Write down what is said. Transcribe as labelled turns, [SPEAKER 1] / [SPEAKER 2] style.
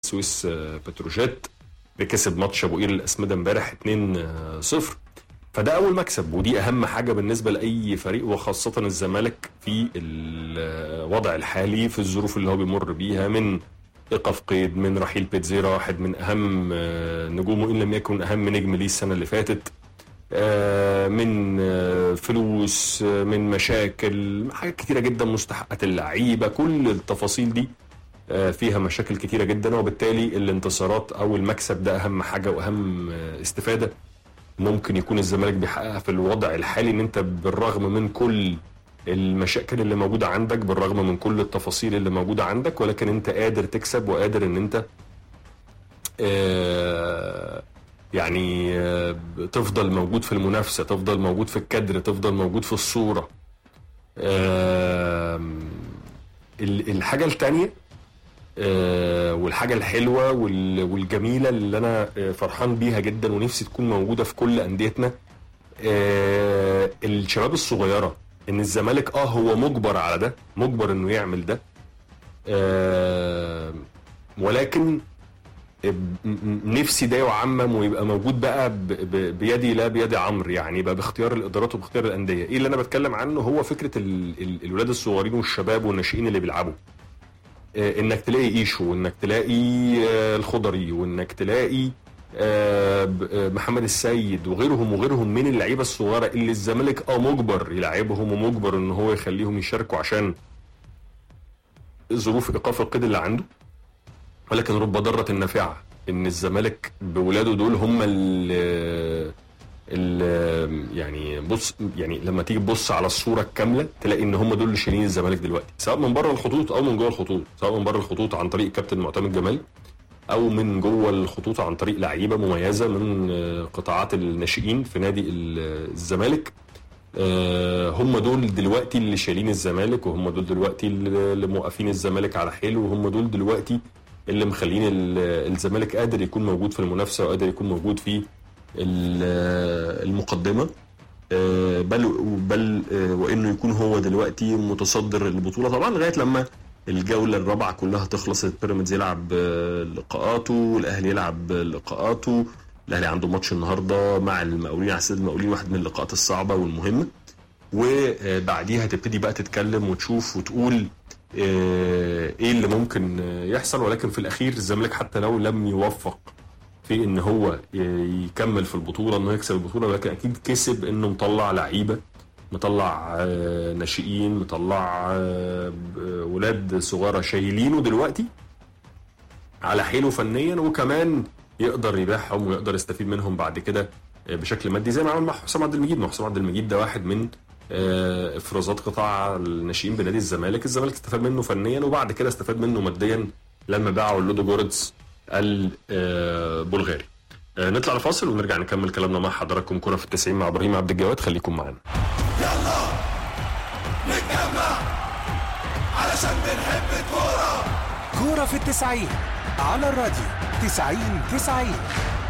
[SPEAKER 1] سويس آه، بتروجيت اللي كسب ماتش ابو قير الاسمده امبارح 2-0 فده اول مكسب ودي اهم حاجه بالنسبه لاي فريق وخاصه الزمالك في الوضع الحالي في الظروف اللي هو بيمر بيها من ايقاف قيد من رحيل بيتزيرا واحد من اهم آه، نجومه ان لم يكن اهم نجم ليه السنه اللي فاتت آه، من آه، فلوس آه، من مشاكل حاجات كتيره جدا مستحقات اللعيبه كل التفاصيل دي آه، فيها مشاكل كتيره جدا وبالتالي الانتصارات او المكسب ده اهم حاجه واهم آه، استفاده ممكن يكون الزمالك بيحققها في الوضع الحالي ان انت بالرغم من كل المشاكل اللي موجوده عندك بالرغم من كل التفاصيل اللي موجوده عندك ولكن انت قادر تكسب وقادر ان انت آه، يعني آه، تفضل موجود في المنافسه تفضل موجود في الكادر تفضل موجود في الصوره آم، ال- الحاجه الثانيه والحاجه الحلوه وال- والجميله اللي انا آه، فرحان بيها جدا ونفسي تكون موجوده في كل انديتنا آه، الشباب الصغيره ان الزمالك اه هو مجبر على ده مجبر انه يعمل ده آه، ولكن ب- م- نفسي ده يعمم ويبقى موجود بقى ب- ب- بيدي لا بيد عمرو يعني يبقى باختيار الادارات وباختيار الانديه ايه اللي انا بتكلم عنه هو فكره ال- ال- الولاد الصغيرين والشباب والناشئين اللي بيلعبوا آه، انك تلاقي ايشو وانك تلاقي آه، الخضري وانك تلاقي آه، ب- آه، محمد السيد وغيرهم وغيرهم من اللعيبه الصغيره اللي الزمالك اه مجبر يلعبهم ومجبر ان هو يخليهم يشاركوا عشان ظروف ايقاف القيد اللي عنده ولكن رب ضارة نافعة ان الزمالك بولاده دول هم ال ال- يعني بص يعني لما تيجي تبص على الصوره الكامله تلاقي ان هم دول اللي شايلين الزمالك دلوقتي سواء من بره الخطوط او من جوه الخطوط سواء من بره الخطوط عن طريق كابتن معتمد جمال او من جوه الخطوط عن طريق لعيبه مميزه من آه، قطاعات الناشئين في نادي ال- الزمالك آه، هم دول دلوقتي اللي شايلين الزمالك وهم دول دلوقتي اللي اللي موقفين الزمالك على حيله وهم دول دلوقتي اللي مخلين ال- الزمالك قادر يكون موجود في المنافسه وقادر يكون موجود في ال- المقدمه آه، بل بل آه، وانه يكون هو دلوقتي متصدر البطوله طبعا لغايه لما الجوله الرابعه كلها تخلص بيراميدز يلعب آه، لقاءاته والاهلي يلعب لقاءاته الاهلي عنده ماتش النهارده مع المقاولين على سيد المقاولين واحد من اللقاءات الصعبه والمهمه وبعديها تبتدي بقى تتكلم وتشوف وتقول آه، ايه اللي ممكن آه، يحصل ولكن في الاخير الزمالك حتى لو لم يوفق في ان هو ي- يكمل في البطوله انه يكسب البطوله ولكن اكيد كسب انه مطلع لعيبه مطلع آه، ناشئين مطلع آه، ب- ولاد صغيره شايلينه دلوقتي على حيله فنيا وكمان يقدر يبيعهم ويقدر يستفيد منهم بعد كده آه، بشكل مادي زي ما عمل مع حسام عبد المجيد ما حسام عبد المجيد ده واحد من آه، افرازات قطاع الناشئين بنادي الزمالك الزمالك استفاد منه فنيا وبعد كده استفاد منه ماديا لما باعوا لودو جوردز البلغاري آه، نطلع لفاصل ونرجع نكمل كلامنا مع حضراتكم كرة في التسعين مع ابراهيم عبد الجواد خليكم معانا
[SPEAKER 2] يلا نتجمع علشان بنحب الكورة
[SPEAKER 3] كورة في التسعين على الراديو تسعين تسعين